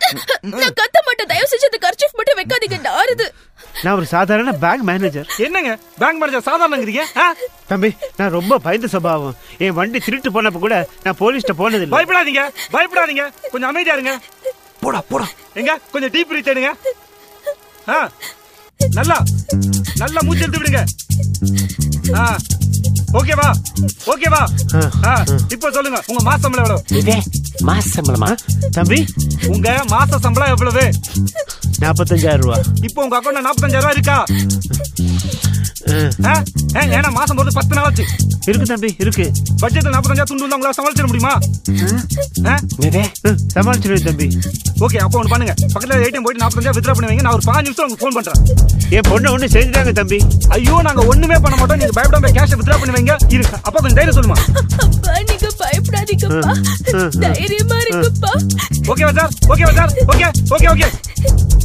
நான் கத்த மாட்டேன் தயவு செஞ்சு அந்த கர்ச்சிஃப் மட்டும் வைக்காதீங்க நாருது நான் ஒரு சாதாரண பேங்க் மேனேஜர் என்னங்க பேங்க் மேனேஜர் சாதாரணங்கிறீங்க ஆ? தம்பி நான் ரொம்ப பயந்த சுபாவம் என் வண்டி திருட்டு போனப்ப கூட நான் போலீஸ்ட்ட போனதில்லை பயப்படாதீங்க பயப்படாதீங்க கொஞ்சம் அமைதியா இருங்க போடா போடா எங்க கொஞ்சம் டீப் பிரீத் எடுங்க ஆ நல்லா நல்லா மூச்சு எடுத்து விடுங்க ஆ ஓகேவா ஓகேவா ஆ இப்போ சொல்லுங்க உங்க மாச சம்பளம் எவ்வளவு இதே மாச சம்பளமா தம்பி உங்க மாச சம்பளம் எவ்வளவு நாற்பத்தஞ்சாயிரம் ரூபா இப்போ உங்க அக்கௌண்ட்ல நாற்பத்தஞ்சாயிரம் ரூபாய் இருக்கா ஆ, ஆ? ஏ, ஏன்னா மாசம் போறது பத்து நாள் ஆச்சு இருக்கு தம்பி இருக்கு பட்ஜெட்ல நாற்பத்தஞ்சாயிரம் துண்டு வந்தா உங்களால சமாளிச்சிட முடியுமா ஆ? இதே ஆ, சமாளிச்சிடுவேன் தம்பி ஓகே அப்போ ஒன்று பண்ணுங்க பக்கத்துல ஏடிஎம் போயிட்டு நாற்பத்தஞ்சா வித்ரா பண்ணி வைங்க நான் ஒரு பாஞ்சு நிமிஷம் உங்களுக்கு ஃபோன் பண்றேன் என் பொண்ணு ஒண்ணு செஞ்சுட்டாங்க தம்பி ஐயோ நாங்க ஒண்ணுமே பண்ண மாட்டோம் நீங்க பயப்படாம கேஷ் வித்ரா பண்ணி வைங்க இருங்க அப்பா கொஞ்சம் தைரியம் சொல்லுமா அப்பா நீங்க பயப்படாதீங்கப்பா தைரியமா இருங்கப்பா ஓகேவா சார் ஓகேவா சார் ஓகே ஓகே ஓகே